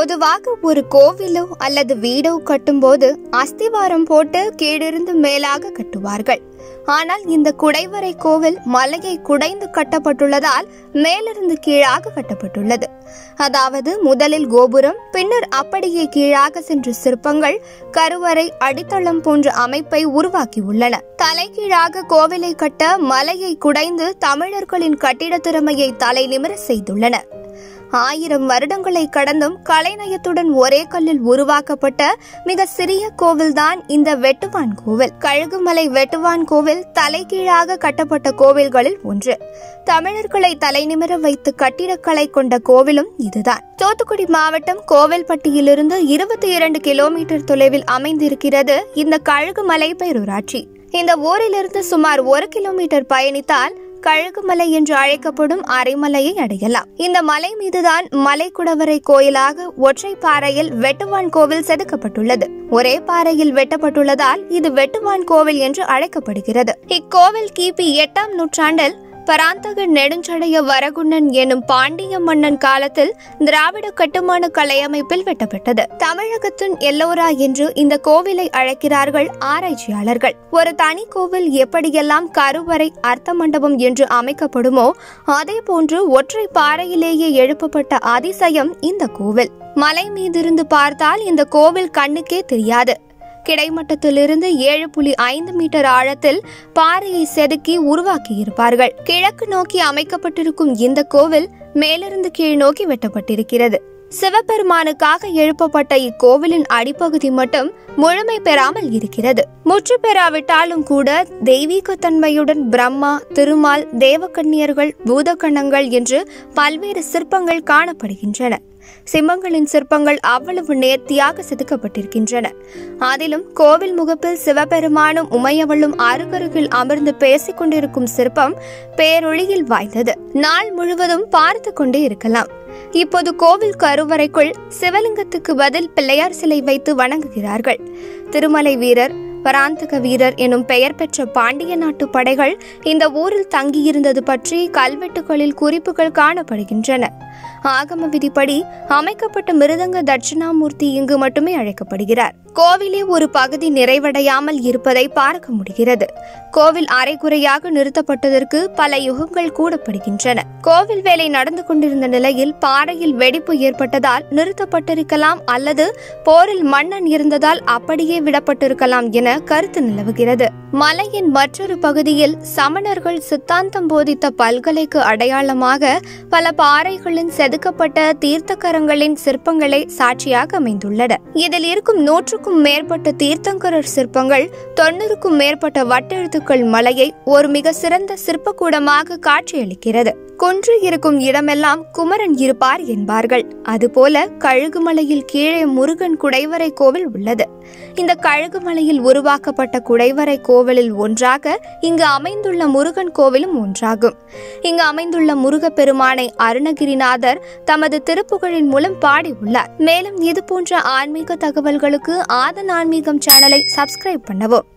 பொதுவாக ஒரு கோவிலோ அல்லது வீடோ கட்டும்போது அஸ்திவாரம் போட்டு கீழிருந்து மேலாக கட்டுவார்கள் ஆனால் இந்த குடைவரை கோவில் மலையை குடைந்து கட்டப்பட்டுள்ளதால் மேலிருந்து கீழாக கட்டப்பட்டுள்ளது அதாவது முதலில் கோபுரம் பின்னர் அப்படியே கீழாக சென்ற சிற்பங்கள் கருவறை அடித்தளம் போன்ற அமைப்பை உருவாக்கியுள்ளன தலைகீழாக கோவிலை கட்ட மலையை குடைந்து தமிழர்களின் கட்டிடத் திறமையை தலை நிமிர செய்துள்ளனர் ஆயிரம் வருடங்களை கடந்தும் கலைநயத்துடன் ஒரே கல்லில் உருவாக்கப்பட்ட மிக சிறிய கோவில்தான் இந்த வெட்டுவான் கோவில் கழுகுமலை வெட்டுவான் கோவில் தலைகீழாக கட்டப்பட்ட கோவில்களில் ஒன்று தமிழர்களை தலைநிமிர வைத்து கட்டிடக்கலை கொண்ட கோவிலும் இதுதான் தூத்துக்குடி மாவட்டம் கோவில்பட்டியிலிருந்து இருபத்தி இரண்டு கிலோமீட்டர் தொலைவில் அமைந்திருக்கிறது இந்த கழுகுமலை பேரூராட்சி இந்த ஊரிலிருந்து சுமார் ஒரு கிலோமீட்டர் பயணித்தால் கழுகுமலை என்று அழைக்கப்படும் அரைமலையை அடையலாம் இந்த மலை மீதுதான் மலைக்குடவரை கோயிலாக ஒற்றை பாறையில் வெட்டுவான் கோவில் செதுக்கப்பட்டுள்ளது ஒரே பாறையில் வெட்டப்பட்டுள்ளதால் இது வெட்டுவான் கோவில் என்று அழைக்கப்படுகிறது இக்கோவில் கிபி எட்டாம் நூற்றாண்டில் பராந்தக நெடுஞ்சடைய வரகுணன் எனும் பாண்டிய மன்னன் காலத்தில் திராவிட கட்டுமான கலையமைப்பில் வெட்டப்பட்டது தமிழகத்தின் எல்லோரா என்று இந்த கோவிலை அழைக்கிறார்கள் ஆராய்ச்சியாளர்கள் ஒரு தனி கோவில் எப்படியெல்லாம் கருவறை அர்த்த மண்டபம் என்று அமைக்கப்படுமோ அதே போன்று ஒற்றை பாறையிலேயே எழுப்பப்பட்ட அதிசயம் இந்த கோவில் மலை மீதிருந்து பார்த்தால் இந்த கோவில் கண்ணுக்கே தெரியாது கிடைமட்டத்திலிருந்து ஏழு புள்ளி ஐந்து மீட்டர் ஆழத்தில் பாறையை செதுக்கி உருவாக்கியிருப்பார்கள் கிழக்கு நோக்கி அமைக்கப்பட்டிருக்கும் இந்த கோவில் மேலிருந்து கீழ் நோக்கி வெட்டப்பட்டிருக்கிறது சிவபெருமானுக்காக எழுப்பப்பட்ட இக்கோவிலின் அடிப்பகுதி மட்டும் முழுமை பெறாமல் இருக்கிறது முற்று பெறாவிட்டாலும் கூட தெய்வீக தன்மையுடன் பிரம்மா திருமால் தேவக்கன்னியர்கள் பூதகணங்கள் என்று பல்வேறு சிற்பங்கள் காணப்படுகின்றன சிம்மங்களின் சிற்பங்கள் அவ்வளவு நேர்த்தியாக செதுக்கப்பட்டிருக்கின்றன அதிலும் கோவில் முகப்பில் சிவபெருமானும் உமையவளும் அருகருகில் அமர்ந்து பேசிக் கொண்டிருக்கும் சிற்பம் பேரொளியில் வாய்ந்தது நாள் முழுவதும் பார்த்து கொண்டே இருக்கலாம் இப்போது கோவில் கருவறைக்குள் சிவலிங்கத்துக்கு பதில் பிள்ளையார் சிலை வைத்து வணங்குகிறார்கள் திருமலை வீரர் பராந்தக வீரர் எனும் பெயர் பெற்ற பாண்டிய நாட்டு படைகள் இந்த ஊரில் தங்கியிருந்தது பற்றி கல்வெட்டுகளில் குறிப்புகள் காணப்படுகின்றன ஆகம விதிப்படி அமைக்கப்பட்ட மிருதங்க தட்சிணாமூர்த்தி இங்கு மட்டுமே அழைக்கப்படுகிறார் கோவிலே ஒரு பகுதி நிறைவடையாமல் இருப்பதை பார்க்க முடிகிறது கோவில் அரைகுறையாக நிறுத்தப்பட்டதற்கு பல யுகங்கள் கூடப்படுகின்றன கோவில் வேலை நடந்து கொண்டிருந்த நிலையில் பாறையில் வெடிப்பு ஏற்பட்டதால் நிறுத்தப்பட்டிருக்கலாம் அல்லது போரில் மன்னன் இருந்ததால் அப்படியே விடப்பட்டிருக்கலாம் என கருத்து நிலவுகிறது மலையின் மற்றொரு பகுதியில் சமணர்கள் சித்தாந்தம் போதித்த பல்கலைக்கு அடையாளமாக பல பாறைகளின் செதுக்கப்பட்ட தீர்த்தக்கரங்களின் சிற்பங்களை சாட்சியாக அமைந்துள்ளன இதில் இருக்கும் நூற்றுக்கும் மேற்பட்ட தீர்த்தங்கரர் சிற்பங்கள் தொண்ணூறுக்கும் மேற்பட்ட வட்டெழுத்துக்கள் மலையை ஒரு மிக சிறந்த சிற்பக்கூடமாக காட்சியளிக்கிறது குன்று இருக்கும் இடமெல்லாம் குமரன் இருப்பார் என்பார்கள் அதுபோல கழுகுமலையில் கீழே முருகன் குடைவரை கோவில் உள்ளது இந்த கழுகுமலையில் உருவாக்கப்பட்ட குடைவரை கோவிலில் ஒன்றாக இங்கு அமைந்துள்ள முருகன் கோவிலும் ஒன்றாகும் இங்கு அமைந்துள்ள முருகப்பெருமானை அருணகிரிநாதர் தமது திருப்புகழின் மூலம் பாடியுள்ளார் மேலும் இது போன்ற ஆன்மீக தகவல்களுக்கு ஆதன் ஆன்மீகம் சேனலை சப்ஸ்கிரைப் பண்ணவும்